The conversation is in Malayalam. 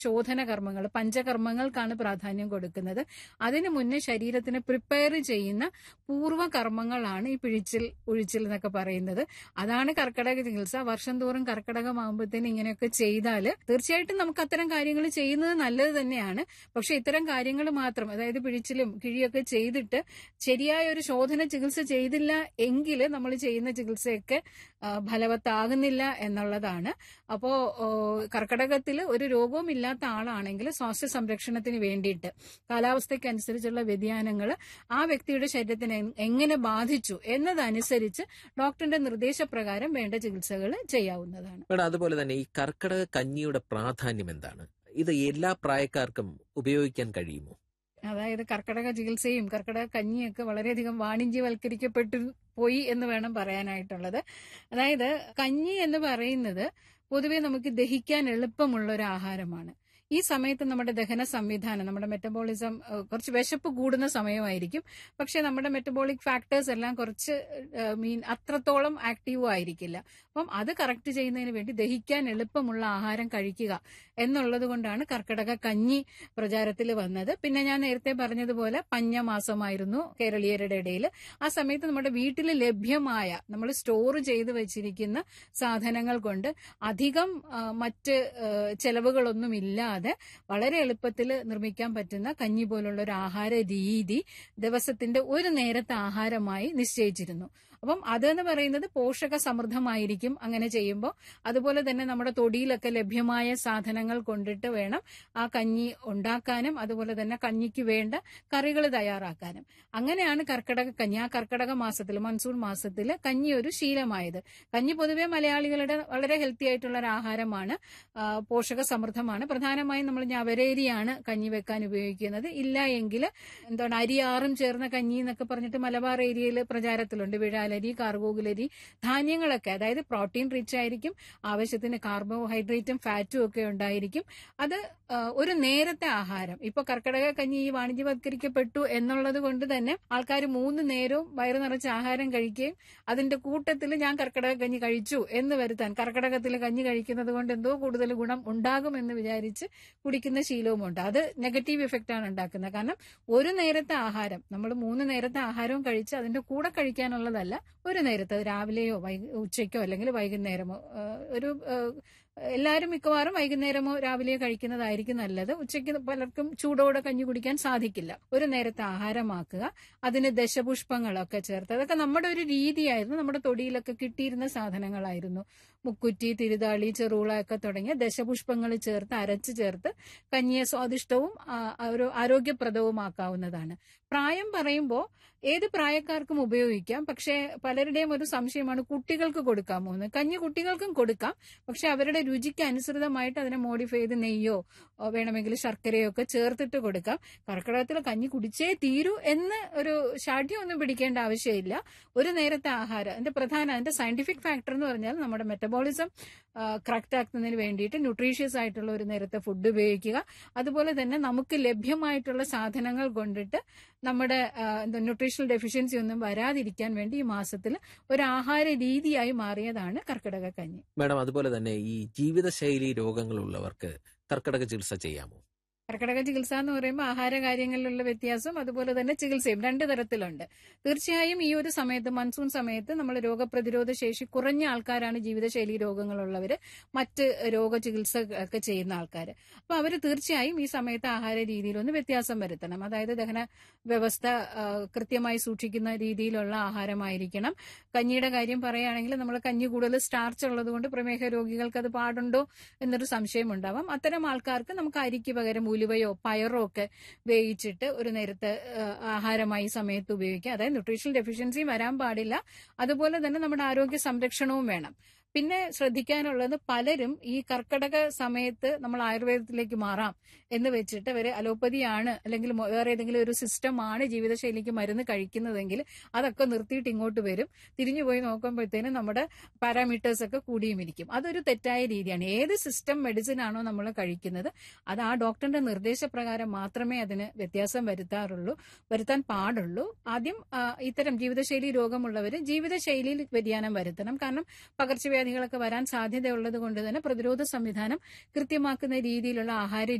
ശോധന കർമ്മങ്ങൾ പഞ്ചകർമ്മങ്ങൾക്കാണ് പ്രാധാന്യം കൊടുക്കുന്നത് അതിനു മുന്നേ ശരീരത്തിന് പ്രിപ്പയർ ചെയ്യുന്ന പൂർവ്വ കർമ്മങ്ങളാണ് ഈ പിഴിച്ചിൽ ഉഴിച്ചിൽ എന്നൊക്കെ പറയുന്നത് അതാണ് കർക്കിടക ചികിത്സ വർഷം തോറും കർക്കിടകമാകുമ്പോഴത്തേന് ഇങ്ങനെയൊക്കെ ചെയ്താൽ തീർച്ചയായിട്ടും നമുക്ക് അത്തരം കാര്യങ്ങൾ ചെയ്യുന്നത് നല്ലത് തന്നെയാണ് പക്ഷെ ഇത്തരം കാര്യങ്ങൾ മാത്രം അതായത് പിഴിച്ചിലും കിഴിയൊക്കെ ചെയ്തിട്ട് ശരിയായ ഒരു ശോധന ചികിത്സ ചെയ്തില്ല എങ്കിൽ നമ്മൾ ചെയ്യുന്ന ചികിത്സയൊക്കെ ആ, ഫലവത്താകുന്നില്ല എന്നുള്ളതാണ് അപ്പോ ഓ, കർക്കിടകത്തിൽ ഒരു രോഗവും ഇല്ലാത്ത ആളാണെങ്കിൽ സ്വാസ്ഥ്യ സംരക്ഷണത്തിന് വേണ്ടിയിട്ട് കാലാവസ്ഥയ്ക്ക് അനുസരിച്ചുള്ള വ്യതിയാനങ്ങൾ ആ വ്യക്തിയുടെ ശരീരത്തിന് എ- എങ്ങനെ ബാധിച്ചു എന്നതനുസരിച്ച് ഡോക്ടറിന്റെ നിർദ്ദേശപ്രകാരം വേണ്ട ചികിത്സകൾ ചെയ്യാവുന്നതാണ് മേഡം അതുപോലെ തന്നെ ഈ കർക്കിടക കഞ്ഞിയുടെ പ്രാധാന്യം എന്താണ് ഇത് എല്ലാ പ്രായക്കാർക്കും ഉപയോഗിക്കാൻ കഴിയുമോ അതായത് കർക്കിടക ചികിത്സയും കർക്കിടക കഞ്ഞിയൊക്കെ വളരെയധികം വാണിജ്യവൽക്കരിക്കപ്പെട്ടു പോയി എന്ന് വേണം പറയാനായിട്ടുള്ളത് അതായത് കഞ്ഞി എന്ന് പറയുന്നത് പൊതുവെ നമുക്ക് ദഹിക്കാൻ എളുപ്പമുള്ള ഒരു ആഹാരമാണ് ഈ സമയത്ത് നമ്മുടെ ദഹന സംവിധാനം നമ്മുടെ മെറ്റബോളിസം ഏഹ്, കുറച്ച് വിശപ്പ് കൂടുന്ന സമയമായിരിക്കും പക്ഷെ നമ്മുടെ മെറ്റബോളിക് ഫാക്ടേഴ്സ് എല്ലാം കുറച്ച് മീൻ അത്രത്തോളം ആക്റ്റീവ് ആയിരിക്കില്ല അപ്പം അത് കറക്റ്റ് ചെയ്യുന്നതിന് വേണ്ടി ദഹിക്കാൻ എളുപ്പമുള്ള ആഹാരം കഴിക്കുക എന്നുള്ളത് കൊണ്ടാണ് കർക്കിടക കഞ്ഞി പ്രചാരത്തിൽ വന്നത് പിന്നെ ഞാൻ നേരത്തെ പറഞ്ഞതുപോലെ പഞ്ഞമാസമായിരുന്നു കേരളീയരുടെ ഇടയിൽ ആ സമയത്ത് നമ്മുടെ വീട്ടിൽ ലഭ്യമായ നമ്മൾ സ്റ്റോർ ചെയ്ത് വെച്ചിരിക്കുന്ന സാധനങ്ങൾ കൊണ്ട് അധികം ആ, മറ്റ് ആ, ചെലവുകളൊന്നും ഇല്ലാതെ വളരെ എളുപ്പത്തിൽ നിർമ്മിക്കാൻ പറ്റുന്ന കഞ്ഞി പോലുള്ള ഒരു ആഹാര രീതി ദിവസത്തിന്റെ ഒരു നേരത്തെ ആഹാരമായി നിശ്ചയിച്ചിരുന്നു അപ്പം അതെന്ന് പറയുന്നത് പോഷക സമൃദ്ധമായിരിക്കും അങ്ങനെ ചെയ്യുമ്പോൾ അതുപോലെ തന്നെ നമ്മുടെ തൊടിയിലൊക്കെ ലഭ്യമായ സാധനങ്ങൾ കൊണ്ടിട്ട് വേണം ആ കഞ്ഞി ഉണ്ടാക്കാനും അതുപോലെ തന്നെ കഞ്ഞിക്ക് വേണ്ട കറികൾ തയ്യാറാക്കാനും അങ്ങനെയാണ് കർക്കിടക കഞ്ഞി ആ കർക്കിടക മാസത്തിൽ മൺസൂൺ മാസത്തിൽ കഞ്ഞി ഒരു ശീലമായത് കഞ്ഞി പൊതുവെ മലയാളികളുടെ വളരെ ഹെൽത്തി ആയിട്ടുള്ള ഒരു ആഹാരമാണ് ആ, പോഷക സമൃദ്ധമാണ് പ്രധാനമായും നമ്മൾ ഞവരേരിയാണ് കഞ്ഞി വെക്കാൻ ഉപയോഗിക്കുന്നത് ഇല്ല എങ്കിൽ എന്താണ് അരി ആറും ചേർന്ന കഞ്ഞി എന്നൊക്കെ പറഞ്ഞിട്ട് മലബാർ ഏരിയയിൽ പ്രചാരത്തിലുണ്ട് വിഴാലരി കാർഗോഗുലരി ധാന്യങ്ങളൊക്കെ അതായത് പ്രോട്ടീൻ റിച്ച് ആയിരിക്കും ആവശ്യത്തിന് കാർബോഹൈഡ്രേറ്റും ഫാറ്റും ഒക്കെ ഉണ്ടായിരിക്കും അത് ആ, ഒരു നേരത്തെ ആഹാരം ഇപ്പൊ കർക്കിടക കഞ്ഞി ഈ വാണിജ്യവത്കരിക്കപ്പെട്ടു എന്നുള്ളത് കൊണ്ട് തന്നെ ആൾക്കാർ മൂന്ന് നേരവും വയറു നിറച്ച് ആഹാരം കഴിക്കുകയും അതിന്റെ കൂട്ടത്തിൽ ഞാൻ കർക്കിടക കഞ്ഞി കഴിച്ചു എന്ന് വരുത്താൻ കർക്കിടകത്തിൽ കഞ്ഞി കഴിക്കുന്നത് കൊണ്ട് എന്തോ കൂടുതൽ ഗുണം ഉണ്ടാകുമെന്ന് വിചാരിച്ച് കുടിക്കുന്ന ശീലവുമുണ്ട് അത് നെഗറ്റീവ് ഇഫക്റ്റ് ആണ് ഉണ്ടാക്കുന്നത് കാരണം ഒരു നേരത്തെ ആഹാരം നമ്മൾ മൂന്ന് നേരത്തെ ആഹാരവും കഴിച്ച് അതിന്റെ കൂടെ കഴിക്കാനുള്ളതല്ല ഒരു നേരത്തെ അത് രാവിലെയോ വൈ ഉച്ചയ്ക്കോ അല്ലെങ്കിൽ വൈകുന്നേരമോ ആ, ഒരു ആ, എല്ലാവരും മിക്കവാറും വൈകുന്നേരമോ രാവിലെയോ കഴിക്കുന്നതായിരിക്കും നല്ലത് ഉച്ചയ്ക്ക് പലർക്കും ചൂടോടെ കഞ്ഞി കുടിക്കാൻ സാധിക്കില്ല ഒരു നേരത്തെ ആഹാരമാക്കുക അതിന് ദശപുഷ്പങ്ങളൊക്കെ ചേർത്ത് അതൊക്കെ നമ്മുടെ ഒരു രീതിയായിരുന്നു നമ്മുടെ തൊടിയിലൊക്കെ കിട്ടിയിരുന്ന സാധനങ്ങളായിരുന്നു മുക്കുറ്റി തിരുതാളി ചെറുള ഒക്കെ തുടങ്ങിയ ദശപുഷ്പങ്ങൾ ചേർത്ത് അരച്ച് ചേർത്ത് കഞ്ഞിയെ സ്വാദിഷ്ടവും ആ, ഒരു ആരോഗ്യപ്രദവുമാക്കാവുന്നതാണ് പ്രായം പറയുമ്പോൾ ഏത് പ്രായക്കാർക്കും ഉപയോഗിക്കാം പക്ഷേ പലരുടെയും ഒരു സംശയമാണ് കുട്ടികൾക്ക് കൊടുക്കാമോ എന്ന് കഞ്ഞി കുട്ടികൾക്കും കൊടുക്കാം പക്ഷെ അവരുടെ രുചിക്ക് അനുസൃതമായിട്ട് അതിനെ മോഡിഫൈ ചെയ്ത് നെയ്യോ ഓ, വേണമെങ്കിൽ ശർക്കരയോ ഒക്കെ ചേർത്തിട്ട് കൊടുക്കാം കർക്കിടകത്തിൽ കഞ്ഞി കുടിച്ചേ തീരൂ എന്ന് ഒരു ഷാഠ്യമൊന്നും പിടിക്കേണ്ട ആവശ്യമില്ല ഒരു നേരത്തെ ആഹാരം അതിന്റെ പ്രധാന അതിന്റെ സയന്റിഫിക് ഫാക്ടർ എന്ന് പറഞ്ഞാൽ നമ്മുടെ മെറ്റബോളിസം കറക്റ്റ് ആക്കുന്നതിന് വേണ്ടിയിട്ട് ന്യൂട്രീഷ്യസ് ആയിട്ടുള്ള ഒരു നേരത്തെ ഫുഡ് ഉപയോഗിക്കുക അതുപോലെ തന്നെ നമുക്ക് ലഭ്യമായിട്ടുള്ള സാധനങ്ങൾ കൊണ്ടിട്ട് നമ്മുടെ ആ, എന്താ ന്യൂട്രീഷണൽ ഡെഫിഷ്യൻസി ഒന്നും വരാതിരിക്കാൻ വേണ്ടി ഈ മാസത്തിൽ ഒരു ആഹാര രീതിയായി മാറിയതാണ് കർക്കിടക കഞ്ഞി മേഡം അതുപോലെ തന്നെ ഈ ജീവിതശൈലി രോഗങ്ങളുള്ളവർക്ക് കർക്കിടക ചികിത്സ ചെയ്യാമോ കർക്കിടക ചികിത്സ എന്ന് പറയുമ്പോൾ ആഹാര കാര്യങ്ങളിലുള്ള വ്യത്യാസം അതുപോലെ തന്നെ ചികിത്സയും രണ്ട് തരത്തിലുണ്ട് തീർച്ചയായും ഈ ഒരു സമയത്ത് മൺസൂൺ സമയത്ത് നമ്മൾ രോഗപ്രതിരോധ ശേഷി കുറഞ്ഞ ആൾക്കാരാണ് ജീവിതശൈലി രോഗങ്ങളുള്ളവർ മറ്റ് രോഗ ചികിത്സ ഒക്കെ ചെയ്യുന്ന ആൾക്കാർ അപ്പൊ അവർ തീർച്ചയായും ഈ സമയത്ത് ആഹാര രീതിയിലൊന്ന് വ്യത്യാസം വരുത്തണം അതായത് ദഹന വ്യവസ്ഥ ആ, കൃത്യമായി സൂക്ഷിക്കുന്ന രീതിയിലുള്ള ആഹാരമായിരിക്കണം കഞ്ഞിയുടെ കാര്യം പറയുകയാണെങ്കിൽ നമ്മൾ കഞ്ഞി കൂടുതൽ സ്റ്റാർച്ച് ഉള്ളത് കൊണ്ട് പ്രമേഹ രോഗികൾക്ക് അത് പാടുണ്ടോ എന്നൊരു സംശയം ഉണ്ടാവാം അത്തരം ആൾക്കാർക്ക് നമുക്ക് അരിക്ക് പകരം ഉലുവയോ പയറോ ഒക്കെ വേവിച്ചിട്ട് ഒരു നേരത്തെ ആ, ആഹാരമായി ഈ സമയത്ത് ഉപയോഗിക്കാം അതായത് ന്യൂട്രീഷണൽ ഡെഫിഷ്യൻസി വരാൻ പാടില്ല അതുപോലെ തന്നെ നമ്മുടെ ആരോഗ്യ സംരക്ഷണവും വേണം പിന്നെ ശ്രദ്ധിക്കാനുള്ളത് പലരും ഈ കർക്കടക സമയത്ത് നമ്മൾ ആയുർവേദത്തിലേക്ക് മാറാം എന്ന് വെച്ചിട്ട് അവര് അലോപ്പതിയാണ് അല്ലെങ്കിൽ മൊ- വേറെ ഏതെങ്കിലും ഒരു സിസ്റ്റമാണ് ജീവിതശൈലിക്ക് മരുന്ന് കഴിക്കുന്നതെങ്കിൽ അതൊക്കെ നിർത്തിയിട്ട് ഇങ്ങോട്ട് വരും തിരിഞ്ഞു പോയി നോക്കുമ്പോഴത്തേനും നമ്മുടെ പാരാമീറ്റേഴ്സ് ഒക്കെ കൂടിയും ഇരിക്കും അതൊരു തെറ്റായ രീതിയാണ് ഏത് സിസ്റ്റം മെഡിസിൻ ആണോ നമ്മൾ കഴിക്കുന്നത് അത് ആ ഡോക്ടറിന്റെ നിർദ്ദേശപ്രകാരം മാത്രമേ അതിന് വ്യത്യാസം വരുത്താറുള്ളൂ വരുത്താൻ പാടുള്ളൂ ആദ്യം ആ, ഇത്തരം ജീവിതശൈലി രോഗമുള്ളവർ ജീവിതശൈലിയിൽ വ്യതിയാനം വരുത്തണം കാരണം പകർച്ചവ്യാധി പകർച്ചവ്യാധികളൊക്കെ വരാൻ സാധ്യതയുള്ളത് കൊണ്ട് തന്നെ പ്രതിരോധ സംവിധാനം കൃത്യമാക്കുന്ന രീതിയിലുള്ള ആഹാര